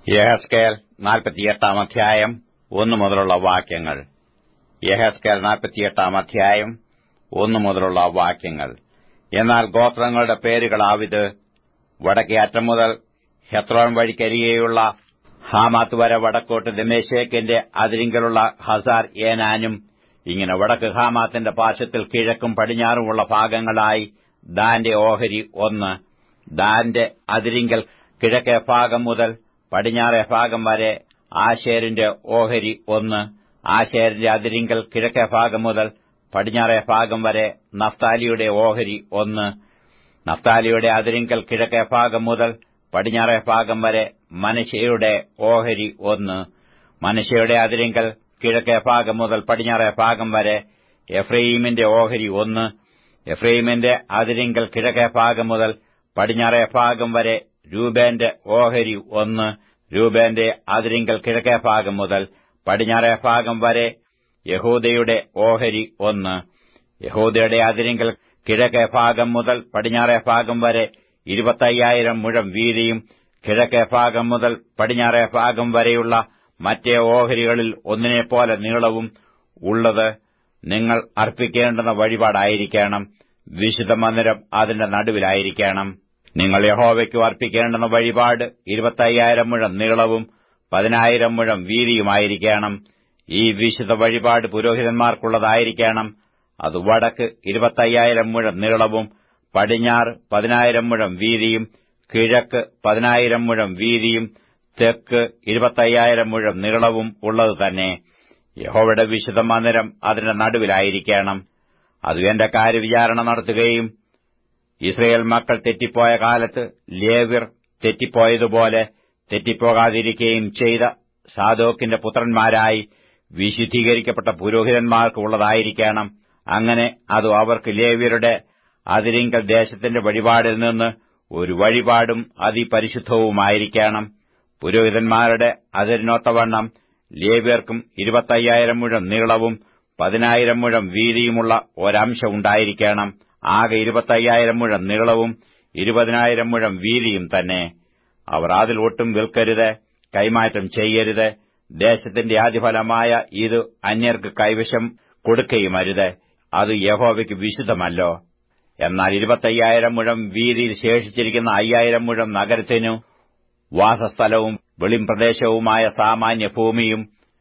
യഹസ്കേൽ നാൽപ്പത്തിയെട്ടാം അധ്യായം ഒന്നു മുതലുള്ള വാക്യങ്ങൾ യഹസ്കേൽ നാൽപ്പത്തിയെട്ടാം അധ്യായം ഒന്നു മുതലുള്ള വാക്യങ്ങൾ എന്നാൽ ഗോത്രങ്ങളുടെ പേരുകളാവിത് വടക്കേ അറ്റം മുതൽ ഹെത്രോൻ വഴിക്കരികെയുള്ള ഹാമാത്ത് വരെ വടക്കോട്ട് ദമേശേക്കിന്റെ അതിരിങ്കലുള്ള ഹസാർ ഏനാനും ഇങ്ങനെ വടക്ക് ഹാമാത്തിന്റെ പാർശ്വത്തിൽ കിഴക്കും പടിഞ്ഞാറുമുള്ള ഭാഗങ്ങളായി ദാന്റെ ഓഹരി ഒന്ന് ദാന്റെ അതിരിങ്കൽ കിഴക്കേ ഭാഗം മുതൽ പടിഞ്ഞാറേ ഭാഗം വരെ ആശേരിന്റെ ഓഹരി ഒന്ന് ആശേരിന്റെ അതിരിങ്കൽ കിഴക്കേ ഭാഗം മുതൽ പടിഞ്ഞാറേ ഭാഗം വരെ നഫ്താലിയുടെ ഓഹരി ഒന്ന് നഫ്താലിയുടെ അതിരിങ്കൽ കിഴക്കേ ഭാഗം മുതൽ പടിഞ്ഞാറേ ഭാഗം വരെ മനശയുടെ ഓഹരി ഒന്ന് മനശയുടെ അതിരിങ്കൽ കിഴക്കേ ഭാഗം മുതൽ പടിഞ്ഞാറേ ഭാഗം വരെ എഫ്രയീമിന്റെ ഓഹരി ഒന്ന് എഫ്രയീമിന്റെ അതിരിങ്കൽ കിഴക്കേ ഭാഗം മുതൽ പടിഞ്ഞാറേ ഭാഗം വരെ രൂപേന്റെ ഓഹരി ഒന്ന് രൂപേന്റെ അതിരിങ്കൽ കിഴക്കേ ഭാഗം മുതൽ പടിഞ്ഞാറേ ഭാഗം വരെ യഹൂദയുടെ ഓഹരി ഒന്ന് യഹൂദയുടെ അതിരിങ്കൽ കിഴക്കേ ഭാഗം മുതൽ പടിഞ്ഞാറേ ഭാഗം വരെ ഇരുപത്തയ്യായിരം മുഴം വീതിയും കിഴക്കേ ഭാഗം മുതൽ പടിഞ്ഞാറേ ഭാഗം വരെയുള്ള മറ്റേ ഓഹരികളിൽ ഒന്നിനെപ്പോലെ നീളവും ഉള്ളത് നിങ്ങൾ അർപ്പിക്കേണ്ടുന്ന വഴിപാടായിരിക്കണം വിശുദ്ധ മന്ദിരം അതിന്റെ നടുവിലായിരിക്കണം നിങ്ങൾ യഹോവയ്ക്കു അർപ്പിക്കേണ്ടുന്ന വഴിപാട് ഇരുപത്തയ്യായിരം മുഴം നീളവും പതിനായിരം മുഴം വീതിയുമായിരിക്കണം ഈ വിശുദ്ധ വഴിപാട് പുരോഹിതന്മാർക്കുള്ളതായിരിക്കണം അത് വടക്ക് ഇരുപത്തയ്യായിരം മുഴം നീളവും പടിഞ്ഞാറ് പതിനായിരം മുഴം വീതിയും കിഴക്ക് പതിനായിരം മുഴം വീതിയും തെക്ക് ഇരുപത്തയ്യായിരം മുഴം നീളവും ഉള്ളത് തന്നെ യഹോവയുടെ വിശുദ്ധ മന്ദിരം അതിന്റെ നടുവിലായിരിക്കണം അത് എന്റെ കാര്യവിചാരണ നടത്തുകയും ഇസ്രയേൽ മക്കൾ തെറ്റിപ്പോയ കാലത്ത് ലേവ്യർ തെറ്റിപ്പോയതുപോലെ തെറ്റിപ്പോകാതിരിക്കുകയും ചെയ്ത സാദോക്കിന്റെ പുത്രന്മാരായി വിശുദ്ധീകരിക്കപ്പെട്ട പുരോഹിതന്മാർക്ക് ഉള്ളതായിരിക്കണം അങ്ങനെ അത് അവർക്ക് ലേവ്യരുടെ അതിരിങ്കൽ ദേശത്തിന്റെ വഴിപാടിൽ നിന്ന് ഒരു വഴിപാടും അതിപരിശുദ്ധവുമായിരിക്കണം പുരോഹിതന്മാരുടെ അതിരിനൊത്തവണ്ണം ലേവ്യർക്കും ഇരുപത്തയ്യായിരം മുഴം നീളവും പതിനായിരം മുഴം വീതിയുമുള്ള ഒരംശം ഉണ്ടായിരിക്കണം ആകെ ഇരുപത്തയ്യായിരം മുഴം നീളവും ഇരുപതിനായിരം മുഴം വീതിയും തന്നെ അവർ അതിൽ ഒട്ടും വിൽക്കരുത് കൈമാറ്റം ചെയ്യരുത് ദേശത്തിന്റെ ആദ്യഫലമായ ഇത് അന്യർക്ക് കൈവശം കൊടുക്കുകയുമരുത് അത് യഹോവയ്ക്ക് വിശുദ്ധമല്ലോ എന്നാൽ ഇരുപത്തയ്യായിരം മുഴം വീതിയിൽ ശേഷിച്ചിരിക്കുന്ന അയ്യായിരം മുഴം നഗരത്തിനു വാസസ്ഥലവും വെളിംപ്രദേശവുമായ സാമാന്യ ഭൂമിയും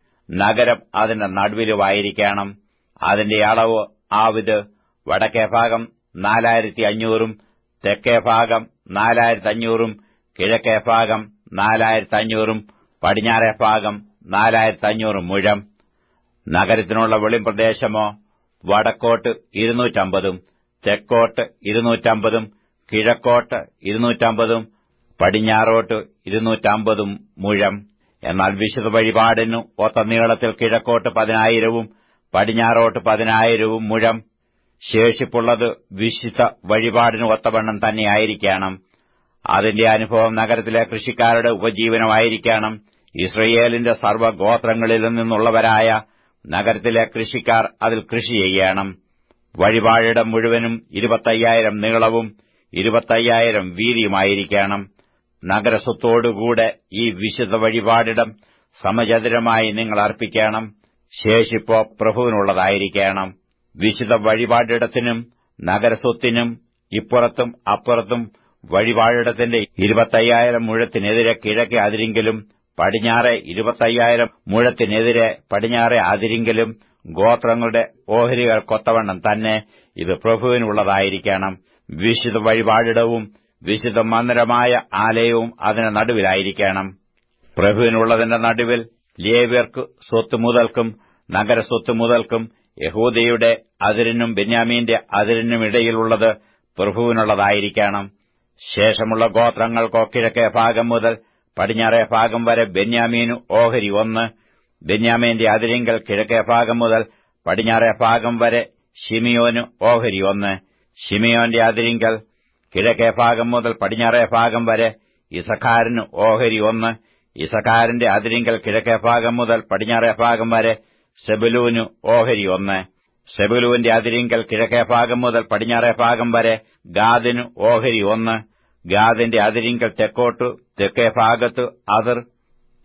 നഗരം അതിന്റെ നടുവിലുമായിരിക്കണം അതിന്റെ അളവ് ആവിത് വടക്കേ ഭാഗം നാലായിരത്തി അഞ്ഞൂറും തെക്കേ ഭാഗം നാലായിരത്തി അഞ്ഞൂറും കിഴക്കേ ഭാഗം നാലായിരത്തി അഞ്ഞൂറും പടിഞ്ഞാറേ ഭാഗം നാലായിരത്തി അഞ്ഞൂറും മുഴം നഗരത്തിനുള്ള വെളിംപ്രദേശമോ വടക്കോട്ട് ഇരുന്നൂറ്റമ്പതും തെക്കോട്ട് ഇരുന്നൂറ്റമ്പതും കിഴക്കോട്ട് ഇരുന്നൂറ്റമ്പതും പടിഞ്ഞാറോട്ട് ഇരുന്നൂറ്റമ്പതും മുഴം എന്നാൽ വിശുദ്ധ വഴിപാടിനു ഒത്ത നീളത്തിൽ കിഴക്കോട്ട് പതിനായിരവും പടിഞ്ഞാറോട്ട് പതിനായിരവും മുഴം ശേഷിപ്പുള്ളത് വിശുദ്ധ വഴിപാടിന് ഒത്തവണ്ണം തന്നെയായിരിക്കണം അതിന്റെ അനുഭവം നഗരത്തിലെ കൃഷിക്കാരുടെ ഉപജീവനമായിരിക്കണം ഇസ്രയേലിന്റെ സർവ്വഗോത്രങ്ങളിൽ നിന്നുള്ളവരായ നഗരത്തിലെ കൃഷിക്കാർ അതിൽ കൃഷി ചെയ്യണം വഴിപാടിടം മുഴുവനും ഇരുപത്തയ്യായിരം നീളവും ഇരുപത്തയ്യായിരം വീതിയുമായിരിക്കണം നഗരസ്വത്തോടുകൂടെ ഈ വിശുദ്ധ വഴിപാടിടം സമചതുരമായി നിങ്ങൾ അർപ്പിക്കണം ശേഷിപ്പോ പ്രഭുവിനുള്ളതായിരിക്കണം വിശുദ്ധ വഴിപാടിടത്തിനും നഗരസ്വത്തിനും ഇപ്പുറത്തും അപ്പുറത്തും വഴിപാടിടത്തിന്റെ ഇരുപത്തയ്യായിരം മുഴത്തിനെതിരെ കിഴക്കെ അതിരിങ്കിലും പടിഞ്ഞാറെ ഇരുപത്തയ്യായിരം മുഴത്തിനെതിരെ പടിഞ്ഞാറെ അതിരിങ്കിലും ഗോത്രങ്ങളുടെ ഓഹരികൾ കൊത്തവണ്ണം തന്നെ ഇത് പ്രഭുവിനുള്ളതായിരിക്കണം വിശുദ്ധ വഴിപാടിടവും വിശുദ്ധ മന്ദിരമായ ആലയവും അതിന് നടുവിലായിരിക്കണം പ്രഭുവിനുള്ളതിന്റെ നടുവിൽ ലേവ്യർക്ക് സ്വത്ത് മുതൽക്കും നഗര സ്വത്ത് മുതൽക്കും യഹൂദയുടെ അതിരിനും ബെന്യാമീന്റെ അതിരിനും ഇടയിലുള്ളത് പ്രഭുവിനുള്ളതായിരിക്കണം ശേഷമുള്ള ഗോത്രങ്ങൾക്കോ കിഴക്കേ ഭാഗം മുതൽ പടിഞ്ഞാറേ ഭാഗം വരെ ബെന്യാമീനു ഓഹരി ഒന്ന് ബെന്യാമീന്റെ അതിരിങ്കൽ കിഴക്കേ ഭാഗം മുതൽ പടിഞ്ഞാറേ ഭാഗം വരെ ഷിമിയോന് ഓഹരി ഒന്ന് ഷിമിയോന്റെ അതിരിങ്കൽ കിഴക്കേ ഭാഗം മുതൽ പടിഞ്ഞാറേ ഭാഗം വരെ ഇസഖാരിന് ഓഹരി ഒന്ന് ഇസഖാരിന്റെ അതിരിങ്കൽ കിഴക്കേ ഭാഗം മുതൽ പടിഞ്ഞാറേ ഭാഗം വരെ സെബുലൂന് ഓഹരി ഒന്ന് സെബുലുവിന്റെ അതിരിങ്കൽ കിഴക്കേ ഭാഗം മുതൽ പടിഞ്ഞാറേ ഭാഗം വരെ ഗാദിനു ഓഹരി ഒന്ന് ഗാദിന്റെ അതിരിങ്കൽ തെക്കോട്ടു തെക്കേ ഭാഗത്ത് അതിർ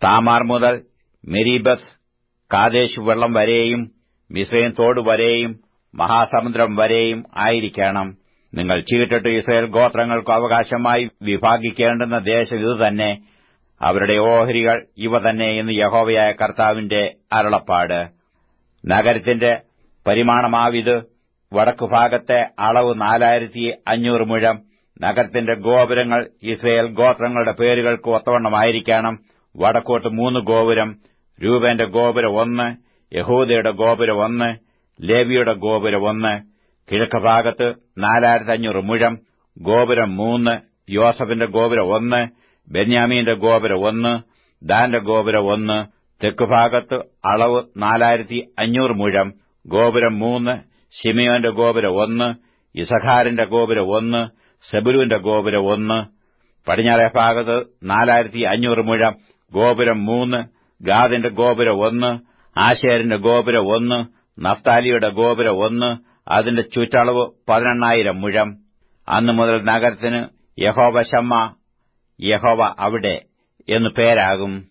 താമാർ മുതൽ മെരീബസ് കാദേശ് വെള്ളം വരെയും മിസൈൻ തോട് വരെയും മഹാസമുദ്രം വരെയും ആയിരിക്കണം നിങ്ങൾ ചീട്ടിട്ട് ഇസ്രയേൽ ഗോത്രങ്ങൾക്ക് അവകാശമായി വിഭാഗിക്കേണ്ടുന്ന ദേശം ഇതുതന്നെ അവരുടെ ഓഹരികൾ ഇവ തന്നെ എന്ന് യഹോവയായ കർത്താവിന്റെ അരുളപ്പാട് നഗരത്തിന്റെ പരിമാണമാവിത് വടക്കുഭാഗത്തെ അളവ് നാലായിരത്തി അഞ്ഞൂറ് മുഴം നഗരത്തിന്റെ ഗോപുരങ്ങൾ ഇസ്രയേൽ ഗോത്രങ്ങളുടെ പേരുകൾക്ക് ഒത്തവണ്ണമായിരിക്കണം വടക്കോട്ട് മൂന്ന് ഗോപുരം രൂപേന്റെ ഗോപുരം ഒന്ന് യഹൂദയുടെ ഗോപുരം ഒന്ന് ലേവിയുടെ ഗോപുരം ഒന്ന് കിഴക്ക് ഭാഗത്ത് നാലായിരത്തി അഞ്ഞൂറ് മുഴം ഗോപുരം മൂന്ന് യോസഫിന്റെ ഗോപുരം ഒന്ന് ബെന്യാമീന്റെ ഗോപുരം ഒന്ന് ദാന്റെ ഗോപുരം ഒന്ന് തെക്ക് ഭാഗത്ത് അളവ് നാലായിരത്തി അഞ്ഞൂറ് മുഴം ഗോപുരം മൂന്ന് ഷിമിയോന്റെ ഗോപുരം ഒന്ന് ഇസഖാരിന്റെ ഗോപുരം ഒന്ന് സെബുലുവിന്റെ ഗോപുരം ഒന്ന് പടിഞ്ഞാറേ ഭാഗത്ത് നാലായിരത്തി അഞ്ഞൂറ് മുഴം ഗോപുരം മൂന്ന് ഗാദിന്റെ ഗോപുരം ഒന്ന് ആശേരിന്റെ ഗോപുരം ഒന്ന് നഫ്താലിയുടെ ഗോപുരം ഒന്ന് അതിന്റെ ചുറ്റളവ് പതിനെണ്ണായിരം മുഴം അന്നു മുതൽ നഗരത്തിന് യഹോവ ശമ്മ യഹോവ അവിടെ എന്നു പേരാകും